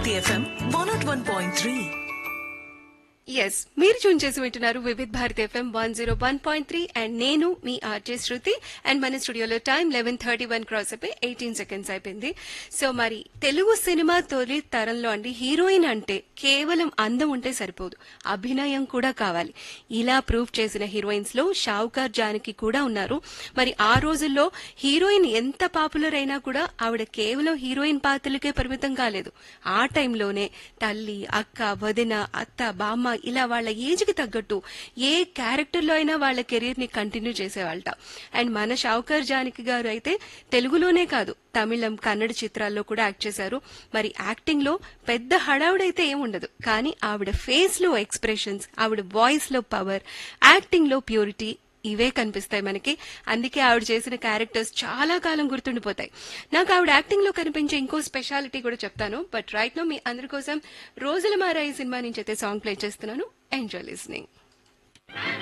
Bharati FM one naught one point three ఎస్ మీరు tune చేసి వింటున్నారు Vividh Bharati FM one zero one point three and నేను మీ ఆర్జే శృతి అండ్ మన స్టూడియోలో time eleven thirty one cross అయిపోయి ఎయిటీన్ సెకండ్స్ అయిపోయింది సో మరి తెలుగు సినిమా తొలి తరంలో అండి హీరోయిన్ అంటే కేవలం అందం ఉంటే సరిపోదు అభినయం కూడా కావాలి ఇలా ప్రూవ్ చేసిన హీరోయిన్స్ లో షావుకార్ జానకి కూడా ఉన్నారు మరి ఆ రోజుల్లో హీరోయిన్ ఎంత పాపులర్ అయినా కూడా ఆవిడ కేవలం హీరోయిన్ పాత్రలకే పరిమితం కాలేదు ఆ టైంలోనే తల్లి అక్క వదిన అత్త బామ్మ ఇలా వాళ్ళ ఏజ్ కి తగ్గట్టు ఏ క్యారెక్టర్ లో అయినా వాళ్ళ కెరీర్ ని కంటిన్యూ చేసేవాళ్ళట అండ్ మన షావుకర్ జానకి గారు అయితే తెలుగులోనే కాదు తమిళం కన్నడ చిత్రాల్లో కూడా యాక్ట్ చేశారు మరి యాక్టింగ్ లో పెద్ద హడావుడైతే ఏముండదు కానీ ఆవిడ ఫేస్ లో ఎక్స్ప్రెషన్స్ ఆవిడ వాయిస్ లో పవర్ యాక్టింగ్ లో ప్యూరిటీ ఇవే కనిపిస్తాయి మనకి అందుకే ఆవిడ చేసిన క్యారెక్టర్స్ చాలా కాలం గుర్తుండిపోతాయి నాకు ఆవిడ యాక్టింగ్ లో కనిపించే ఇంకో స్పెషాలిటీ కూడా చెప్తాను బట్ రైట్ నో మీ అందరి కోసం రోజుల మారా ఈ సినిమా నుంచి అయితే సాంగ్ ప్లే చేస్తున్నాను ఎంజాయ్ లిస్నింగ్